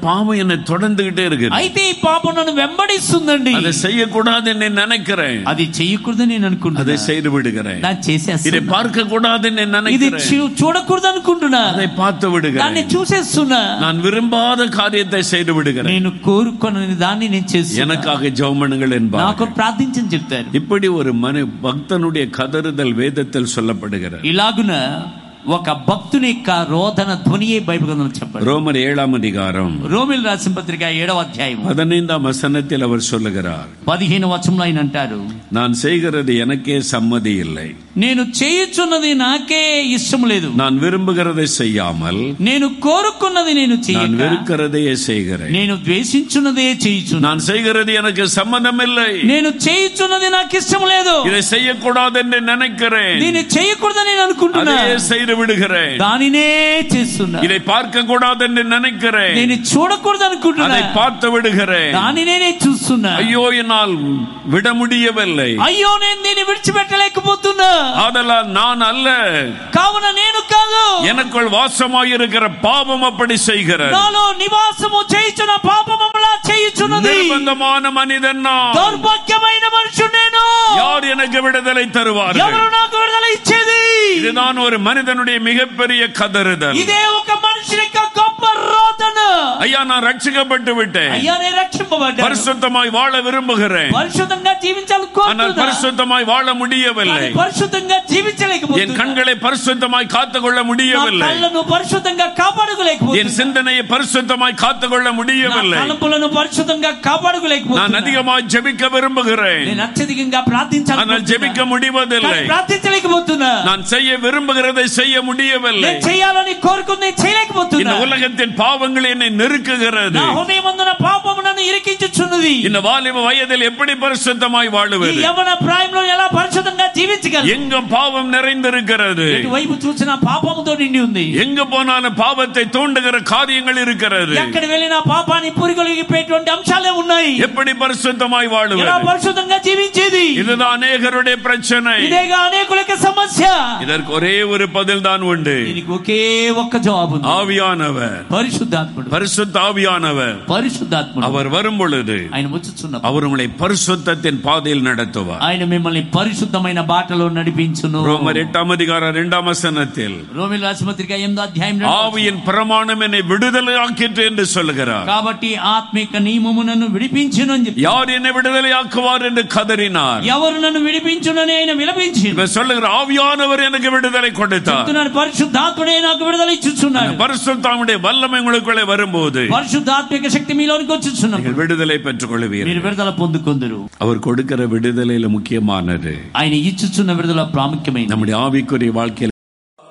பாவம் என்னை தொடர்ந்துகிட்டே இருக்கு అయితే ఈ పాపం నన్ను వెంబడిస్తుందండి அதை செய்யக்கூடாது என்று நினைக்கிறேன் అది చెయ్యకూడదని నేను அதை అనుకుంటున్నా செய்து விடுகிறேன் దాన్ని இதை చేసేస్తున్నా பார்க்க கூடாது என்று ఇది நினைக்கிறேன் చూ- చూడకూడదు అనుకుంటున్నా அதை பார்த்து దాన్ని விடுகிறேன் చూసేస్తున్నా நான் விரும்பாத காரியத்தை செய்து விடுகிறேன் నేను కోరుకున్న దాన్ని నేను చేస్తున్నా எனக்காக ஜெபம் பண்ணுங்கள் என்பார் నాకు ప్రార్థించని చెప్తారు இப்படி ஒரு மனு பக்தனுடைய கதறுதல் வேதத்தில் சொல்லப்படுகிறது ఇలాగున ఒక భక్తుని యొక్క రోదన ధ్వనియే బైబిల్ గ్రంథంలో చెప్పాడు ரோமர் ஏழாம் அதிகாரம் రోమిల్ రాసిన పత్రిక ఏడవ అధ్యాయం பதினைந்தாம் வசனத்தில் அவர் சொல்லுகிறார் పదిహేను వచనంలో ఆయన అంటారు நான் செய்கிறது எனக்கே சம்மதி இல்லை నేను చేయుచున్నది నాకే ఇష్టం లేదు நான் విரும்புகிறதை செய்யாமல் నేను కోరుకున్నది నేను நான் చేయక வெறுக்கிறதையே செய்கிறேன் నేను ద్వేషించున్నదే చేయుచున్నా நான் செய்கிறது எனக்கு சம்மதம் இல்லை నేను చేయుచున్నది నాకు ఇష్టం లేదు இதை செய்யக்கூடாது என்று நினைக்கிறேன் నేను చేయకూడదని నేను అనుకుంటున్నా அதையே செய்து விடுகிறேன் దానినే చేస్తున్నా இதை பார்க்க கூடாது என்று நினைக்கிறேன் నేను చూడకూడదు అనుకుంటున్నా அதை பார்த்து விடுகிறேன் దానినే నేను చూస్తున్నా ஐயோ என்னால் விட முடியவில்லை అయ్యో నేను దీన్ని విడిచిపెట్టలేకపోతున్నా ஆதலால் நான் அல்ல కావున నేను కాదు எனக்குள் வாசமாயிருக்கிற பாவம் அப்படி செய்கிறது నాలో నివాసము చేయుచున్న పాపమలా చేయుచున్నది நிர்பந்தமான மனிதன் நான் దౌర్భాగ్యమైన మనుషుడు నేను யார் எனக்கு விடுதலை தருவார்கள் ఎవరు నాకు విడుదల ఇచ్చేది இதுதான் ஒரு மனிதனுடைய மிகப்பெரிய கதறுதல் ఇదే ఒక మనిషి యొక్క గొప్ప రోదన ஐயா நான் ரட்சிக்கப்பட்டு விட்டேன் అయ్యా నేను రక్షింపబడ్డాను பரிசுத்தமாய் வாழ விரும்புகிறேன் పరిశుద్ధంగా జీవించాలి ஆனால் కోరుతున్నా. பரிசுத்தமாய் வாழ முடியவில்லை కానీ పరిశుద్ధంగా என் జీవించలేకపోతున్నా கண்களை பரிசுத்தமாய் காத்துக்கொள்ள నా முடியவில்லை కళ్ళను పరిశుద్ధంగా என் కాపాడుకోలేకపోతున్నా சிந்தனையை பரிசுத்தமாய் காத்துக்கொள்ள నా முடியவில்லை తలంపులను పరిశుద్ధంగా நான் కాపాడుకోలేకపోతున్నా அதிகமாய் ஜெபிக்க விரும்புகிறேன் నేను అత్యధికంగా ప్రార్థించాలి ஆனால் ஜெபிக்க முடிவதில்லை ప్రార్థించలేకపోతున్నా நான் செய்ய விரும்புகிறதை செய்ய முடியவில்லை నేను చేయాలని కోరుకుంది இந்த చేయలేకపోతున్నా உலகத்தின் பாவங்கள் என்னை நெருக்குகிறது నా హృదయమందున పాపము నన్ను ఇరికించుచున్నది இந்த வாலிப வயதில் எப்படி பரிசுத்தமாய் ఈ வாழுவது యవన ప్రాయంలో ఎలా పరిశుద్ధంగా జీవించగలరు எங்கும் பாவம் நிறைந்திருக்கிறது ఎటువైపు చూసినా పాపముతో నిండి ఉంది எங்க போனாலும் பாவத்தை தூண்டுகிற காரியங்கள் இருக்கிறது ఎక్కడ వెళ్ళినా పాపాన్ని పురిగొలిగిపోయేటువంటి అంశాలే ఉన్నాయి எப்படி பரிசுத்தமாய் ఎలా வாழுவது పరిశుద్ధంగా జీవించేది இதுதான் அநேகருடைய பிரச்சனை ఇదేగా అనేకులకి సమస్య இதற்கு ஒரே ஒரு பதில் தான் உண்டு దీనికి ఒకే ఒక్క జవాబు ఉంది ஆவியானவர் పరిశుద్ధాత్ముడు பரிசுத்த ஆவியானவர் పరిశుద్ధాత్ముడు அவர் வரும் பொழுது ఆయన వచ్చుచున్న அவர் உங்களை பரிசுத்தத்தின் பாதையில் நடத்துவார் ఆయన మిమ్మల్ని పరిశుద్ధమైన బాటలో నడిపించును ரோமர் எட்டாம் அதிகாரம் இரண்டாம் வசனத்தில் రోమిల్ రాజపత్రిక ఎనిమిదో అధ్యాయం రెండో ஆவியின் பிரமாணம் என்னை விடுதலை ஆக்கிற்று என்று சொல்லுகிறார் కాబట్టి ఆత్మిక నియమము నన్ను విడిపించును అని చెప్పి யார் என்னை விடுதலை ஆக்குவார் என்று கதறினார் ఎవరు నన్ను విడిపించునని ఆయన విలపించి இவர் சொல்லுகிற ஆவியானவர் எனக்கு விடுதலை கொடுத்தார் చెప్తున్నాడు పరిశుద్ధాత్ముడే నాకు విడుదల ఇచ్చుచున్నాడు பரிசுத்தாமுடைய வல்லமை உங்களுக்குள்ளே வரும்போது పరిశుద్ధాత్మిక శక్తి మీలోనికి వచ్చుచున్నాడు நீங்கள் விடுதலை பெற்றுக் கொள்வீர்கள் మీరు విడుదల పొందుకొందరు அவர் கொடுக்கிற விடுதலையில முக்கியமானது ఆయన ఇచ్చుచున్న విడుదల ప్రాముఖ్యమైనది நம்முடைய ஆவிக்குரிய வாழ்க்கையில